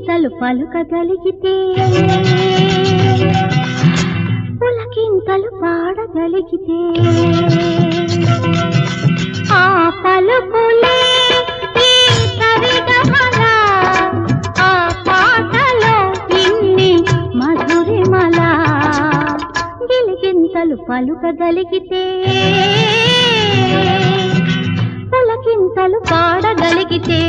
పులకింతలు పలుకగలిగితే పులకింతలు పాడగలిగితే ఆ పలుకులే ఈ సరిగమల, ఆ పాటలో ఇన్ని మధురిమల గిలిగింతలు పలుకగలిగితే పులకింతలు పాడగలిగితే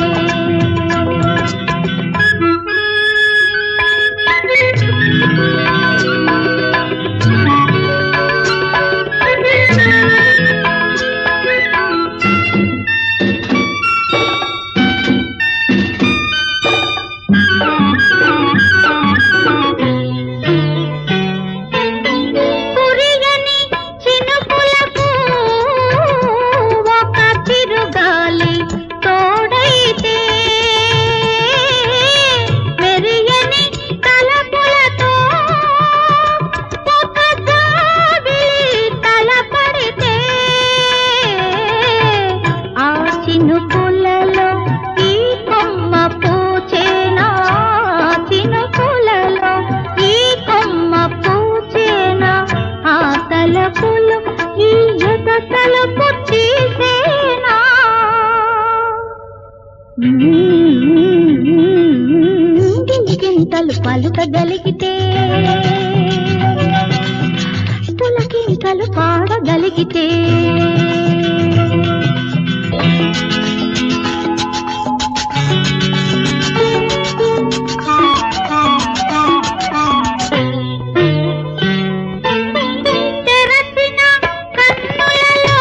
కురియని చినుకులకు ఒక చిరుగాలి తోడైతే మెరియని తలపులతో ఒక జాబిలి తలపడితే ఆ చినుకులలో ఈ కొమ్మ పూచేనా చినుకులలో ఈ కొమ్మ పూచేనా ఆ తలపులు ఈ ఎద తలపు తీసేనా గింతలు పలుకగలిగితే పులకింతలు పాడగలిగితే తెరచిన కన్నులలో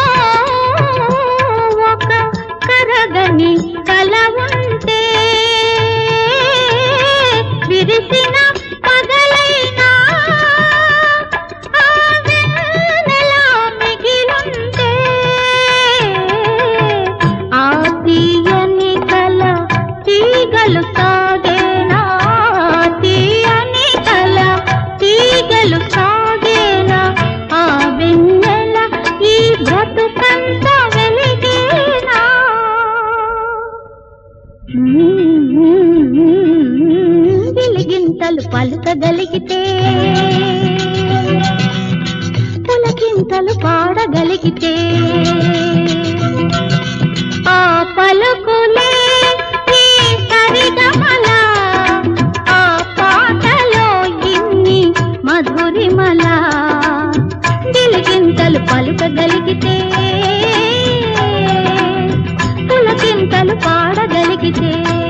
ఒక కరగని కల ఉంటే విరిసిన పగలైనా ఆ వెన్నెల మిగిలుంటే ఆ తీయని కల తీగలు సాగేనా తీయని కల తీగలు సాగేనా ఆ వెన్నెల ఈ బ్రతుకంత వెలిగేనా గిలిగింతలు పలుకగలిగితే పులకింతలు పాడగలిగితే ఆ పలుకులే ఈ సరిగమల ఆ పాటలో ఇన్ని మధురిమల గిలిగింతలు పలుకగలిగితే పులకింతలు పాడగలిగితే